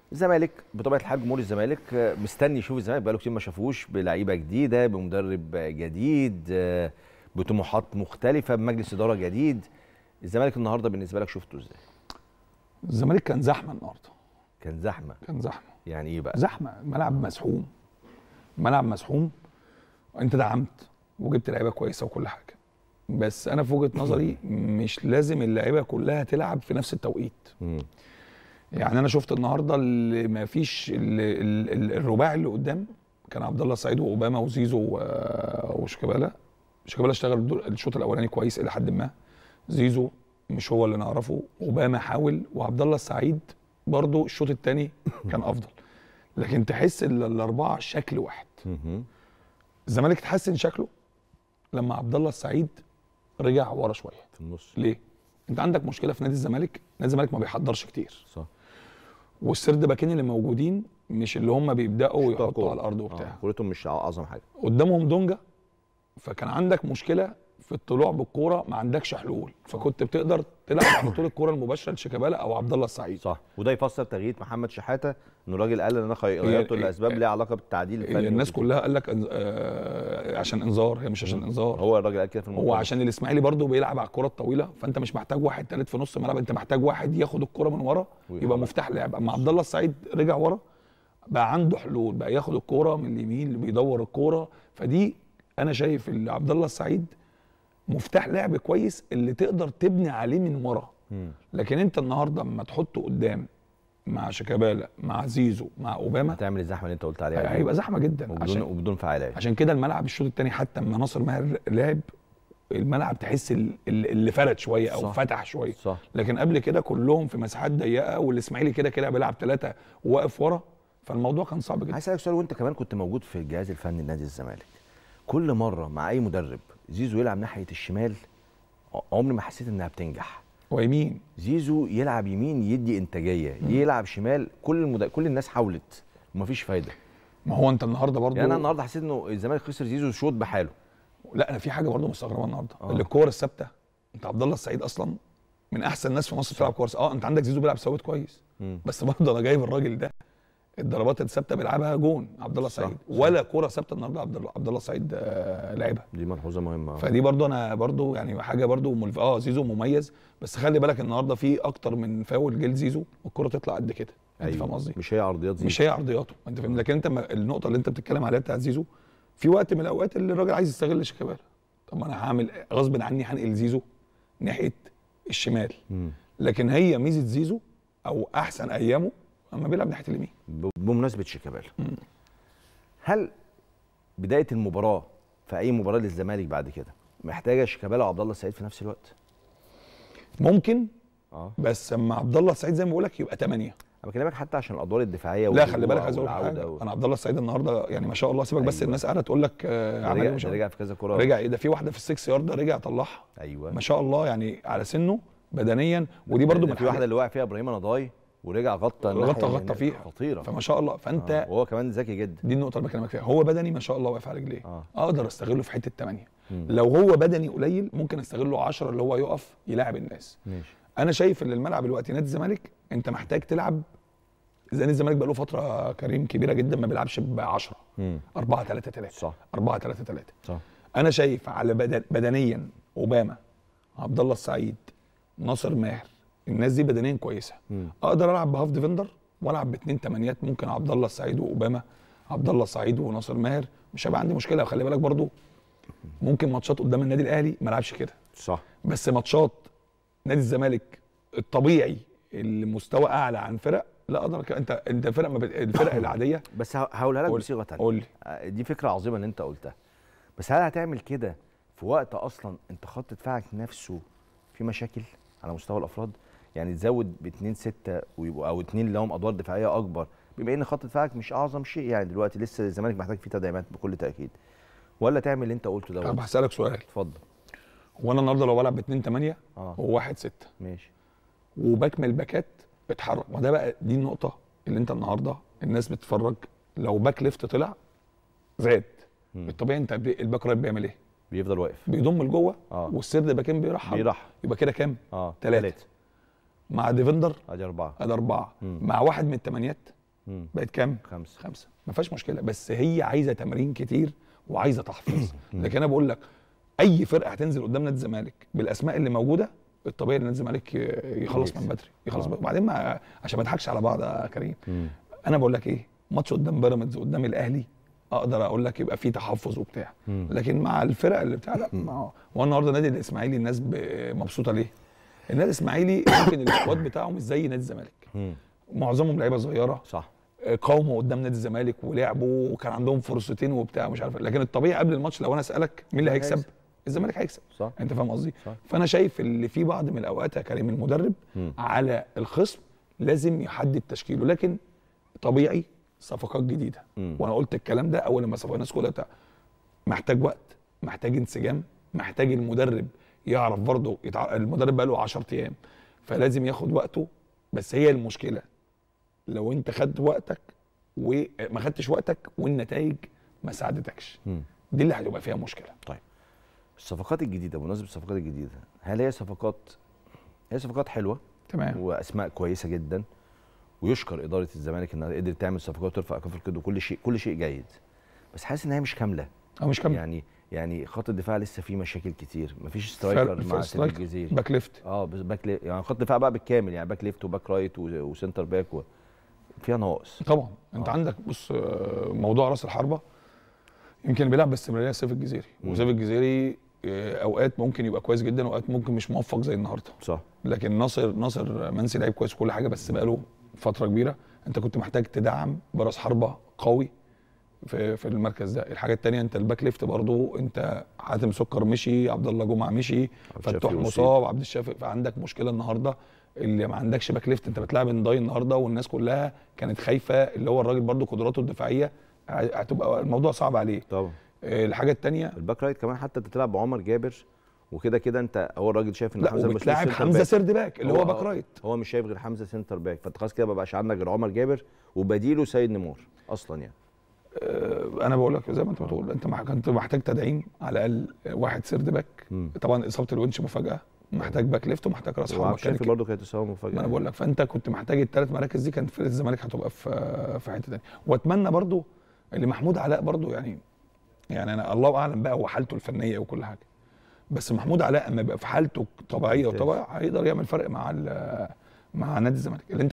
الزمالك بطبيعه الحال جمهور الزمالك آه، مستني يشوف الزمالك بقاله كتير ما شافوش بلعيبه جديده بمدرب جديد آه، بطموحات مختلفه بمجلس اداره جديد الزمالك النهارده بالنسبه لك شفته ازاي الزمالك كان زحمه النهارده كان زحمه كان زحمه يعني ايه بقى زحمه الملعب مزحوم الملعب مزحوم انت دعمت وجبت لعيبه كويسه وكل حاجه بس انا في وجهه نظري مش لازم اللعيبه كلها تلعب في نفس التوقيت مم. يعني انا شفت النهارده اللي ما فيش ال- ال- ال- الرباعي اللي قدام كان عبد الله السعيد واوباما وزيزو و- وشيكابالا شيكابالا اشتغل الدور- الشوط الاولاني كويس الى حد ما زيزو مش هو اللي نعرفه اوباما حاول وعبد الله السعيد برضو الشوط الثاني كان افضل لكن تحس ان الاربعه شكل واحد مهم. الزمالك اتحسن شكله لما عبد الله السعيد رجع ورا شويه في النص ليه انت عندك مشكله في نادي الزمالك نادي الزمالك ما بيحضرش كتير صح والسرد باكين اللي موجودين مش اللي هم بيبداوا بتوع يحطوا كورة. على الارض آه، وبتاع كورتهم مش اعظم حاجه قدامهم دونجا فكان عندك مشكله في الطلوع بالكوره ما عندكش حلول فكنت بتقدر تلعب على طول الكوره المباشره لشيكابالا او عبد الله السعيد صح وده يفسر تغيير محمد شحاته انه الراجل قال ان انا خي- غيرته هي- لاسباب هي- ليها علاقه بالتعديل الفني الناس وكده. كلها قال لك أنز- آه عشان انذار هي مش عشان انذار هو الراجل قال كده في هو الموضوع عشان الاسماعيلي برضه بيلعب على الكره الطويله فانت مش محتاج واحد تالت في نص الملعب انت محتاج واحد ياخد الكره من ورا ويخرج. يبقى مفتاح لعب اما عبد الله السعيد رجع ورا بقى عنده حلول بقى ياخد الكوره من اليمين اللي بيدور الكوره فدي انا شايف ان عبد الله السعيد مفتاح لعب كويس اللي تقدر تبني عليه من ورا مم. لكن انت النهارده اما تحطه قدام مع شيكابالا مع زيزو مع اوباما هتعمل الزحمه اللي انت قلت عليها دي. هيبقى زحمه جدا وبدون عشان وبدون فعاليه عشان كده الملعب الشوط الثاني حتى اما ناصر ماهر لعب الملعب تحس ال- ال- اللي فرد شويه او صح. فتح شويه صح لكن قبل كده كلهم في مساحات ضيقه والاسماعيلي كده كده بيلعب ثلاثه وواقف ورا فالموضوع كان صعب جدا عايز اسالك سؤال وانت كمان كنت موجود في الجهاز الفني لنادي الزمالك كل مره مع اي مدرب زيزو يلعب ناحيه الشمال ع- عمري ما حسيت انها بتنجح ويمين زيزو يلعب يمين يدي انتاجيه يلعب شمال كل المد... كل الناس حاولت ومفيش فايده ما هو انت النهارده برضو يعني انا النهارده حسيت انه الزمالك خسر زيزو شوط بحاله لا انا في حاجه برضو مستغربه النهارده آه. اللي الكور الثابته انت عبد الله السعيد اصلا من احسن الناس في مصر بتلعب كوره اه انت عندك زيزو بيلعب ثوابت كويس مم. بس برضه انا جايب الراجل ده الضربات الثابته بيلعبها جون عبد الله صح، السعيد صح. ولا كوره ثابته النهارده عبد الله عبد الله السعيد آه، لعبها دي ملحوظه مهمه فدي برضو انا برضو يعني حاجه برضو ملف... اه زيزو مميز بس خلي بالك النهارده في اكتر من فاول جيل زيزو والكره تطلع قد كده انت فاهم قصدي مش هي عرضيات زيزو مش هي عرضياته انت فاهم لكن انت ما- النقطه اللي انت بتتكلم عليها بتاعت زيزو في وقت من الاوقات اللي الراجل عايز يستغل شيكابالا طب ما انا هعمل غصب عني هنقل زيزو ناحيه الشمال مم. لكن هي ميزه زيزو او احسن ايامه اما بيلعب ناحيه اليمين ب- بمناسبه شيكابالا هل بدايه المباراه في اي مباراه للزمالك بعد كده محتاجه شيكابالا وعبد الله السعيد في نفس الوقت ممكن اه بس اما عبد الله السعيد زي ما بقول لك يبقى 8 انا بكلمك حتى عشان الادوار الدفاعيه لا خلي بالك والرجوع عايز اقول والعودة حاجه و- انا عبد الله السعيد النهارده يعني ما شاء الله سيبك بس أيوة. الناس قاعده تقول لك آه، ده عمل رجع إيه مش ده عمل. رجع في كذا كره رجع ايه ده في واحده في السكس يارد رجع طلعها ايوه ما شاء الله يعني على سنه بدنيا ودي برده ده من في واحده اللي وقع فيها ابراهيم نضاي ورجع غطى الناحية غطى غطى اليمين. فيها خطيره فما شاء الله فانت آه. وهو كمان ذكي جدا دي النقطه اللي بكلمك فيها هو بدني ما شاء الله واقف على رجليه آه. اقدر استغله في حته 8 مم. لو هو بدني قليل ممكن استغله 10 اللي هو يقف يلاعب الناس ماشي انا شايف ان الملعب دلوقتي نادي الزمالك انت محتاج تلعب زي نادي الزمالك بقى له فتره كريم كبيره جدا ما بيلعبش ب 10 مم. 4 3 3 صح 4 3 3 صح انا شايف على بدن بدنيا اوباما عبد الله السعيد ناصر ماهر الناس دي بدنيا كويسه مم. اقدر العب بهاف ديفندر والعب باثنين تمانيات ممكن عبد الله السعيد واوباما عبد الله السعيد وناصر ماهر مش هيبقى عندي مشكله وخلي بالك برضو ممكن ماتشات قدام النادي الاهلي ما العبش كده صح بس ماتشات نادي الزمالك الطبيعي اللي مستوى اعلى عن فرق لا اقدر أك- انت انت الفرق ما بت... الفرق العاديه بس ه- هقولها لك قول- بصيغه تانية قول لي آه، دي فكره عظيمه اللي انت قلتها بس هل هتعمل كده في وقت اصلا انت خط دفاعك نفسه في مشاكل على مستوى الافراد يعني تزود باثنين ستة ويبقوا او اثنين لهم ادوار دفاعيه اكبر بما ان خط دفاعك مش اعظم شيء يعني دلوقتي لسه الزمالك محتاج فيه تدعيمات بكل تاكيد ولا تعمل اللي انت قلته طب ده هسالك سؤال اتفضل هو انا النهارده لو بلعب ب 2 8 اه وواحد 6 ماشي وبكمل باكات بتحرك ما ده بقى دي النقطه اللي انت النهارده الناس بتتفرج لو باك ليفت طلع زاد مم. الطبيعي انت بي- الباك رايت بيعمل ايه؟ بيفضل واقف بيضم لجوه اه والسرد باكين بيرحب بيرحب يبقى كده كام؟ اه تلاتة. مع ديفندر ادي اربعه ادي اربعه مم. مع واحد من الثمانيات مم. بقت كام خمسه خمسه ما فيهاش مشكله بس هي عايزه تمارين كتير وعايزه تحفيظ لكن انا بقول لك اي فرقه هتنزل قدام نادي الزمالك بالاسماء اللي موجوده الطبيعي ان نادي الزمالك ي- يخلص من يكسب. بدري يخلص آه. بدري وبعدين ما عشان ما نضحكش على بعض يا كريم مم. انا بقول لك ايه ماتش قدام بيراميدز قدام الاهلي اقدر اقول لك يبقى فيه تحفظ وبتاع مم. لكن مع الفرق اللي بتاع لا ما هو هو النهارده نادي الاسماعيلي الناس ب- مبسوطه ليه؟ النادي الاسماعيلي ممكن السكواد بتاعه مش زي نادي الزمالك مم. معظمهم لعيبه صغيره صح قاوموا قدام نادي الزمالك ولعبوا وكان عندهم فرصتين وبتاع مش عارف إيه. لكن الطبيعي قبل الماتش لو انا اسالك مين اللي هيكسب؟ هيكسب. الزمالك هيكسب صح انت فاهم قصدي؟ صح. فانا شايف اللي في بعض من الاوقات يا كريم المدرب مم. على الخصم لازم يحدد تشكيله لكن طبيعي صفقات جديده مم. وانا قلت الكلام ده اول لما صفقنا الناس كلها بتاع محتاج وقت محتاج انسجام محتاج المدرب يعرف برضه يتع... المدرب بقى له 10 ايام فلازم ياخد وقته بس هي المشكله لو انت خدت وقتك وما خدتش وقتك والنتائج ما ساعدتكش مم. دي اللي هتبقى فيها مشكله الصفقات الجديده بمناسبه الصفقات الجديده هل هي صفقات هي صفقات حلوه تمام واسماء كويسه جدا ويشكر اداره الزمالك انها قدرت تعمل صفقات وترفع اكف القيد وكل شيء كل شيء جيد بس حاسس ان هي مش كامله او مش كامل يعني يعني خط الدفاع لسه فيه مشاكل كتير مفيش فرق سترايكر في مع سيد سترايكر. الجزيري باك ليفت اه بس باك لي... يعني خط دفاع بقى بالكامل يعني باك ليفت وباك رايت و... وسنتر باك و... فيها نواقص طبعا انت آه. عندك بص آه، موضوع راس الحربه يمكن بيلعب باستمراريه سيف الجزيري مم. وسيف الجزيري آه، اوقات ممكن يبقى كويس جدا واوقات ممكن مش موفق زي النهارده صح لكن ناصر ناصر منسي لعيب كويس وكل حاجه بس بقاله فتره كبيره انت كنت محتاج تدعم براس حربه قوي في في المركز ده الحاجه الثانيه انت الباك ليفت برضو انت حاتم سكر مشي عبد الله جمعه مشي عبد فتوح الشافي وسيد. مصاب عبد الشافي فعندك مشكله النهارده اللي ما عندكش باك ليفت انت بتلعب انداي النهارده والناس كلها كانت خايفه اللي هو الراجل برضو قدراته الدفاعيه هتبقى الموضوع صعب عليه طبعا آه، الحاجه الثانيه الباك رايت كمان حتى انت تلعب بعمر جابر وكده كده انت هو الراجل شايف ان لا حمزه المسلوسي وبتلاعب سنتر حمزه باك. سرد باك اللي هو باك رايت هو مش شايف غير حمزه سنتر باك فانت خلاص كده ما بقاش عندك غير عمر جابر وبديله سيد نمور اصلا يعني آه، انا بقول لك زي ما انت بتقول انت مح- كنت محتاج تدعيم على الاقل واحد سرد باك مم. طبعا اصابه الونش مفاجاه محتاج باك ليفت ومحتاج راس حربه وعبد الشافي كان- برضه كانت اصابه ما مفاجاه انا بقول لك فانت كنت محتاج الثلاث مراكز دي كانت فرقه الزمالك هتبقى في في حته ثانيه واتمنى برضو اللي محمود علاء برضو يعني يعني انا الله اعلم بقى هو حالته الفنيه وكل حاجه بس محمود علاء اما يبقى في حالته طبيعيه ممتاز. وطبيعي هيقدر يعمل فرق مع ال- مع نادي الزمالك اللي انت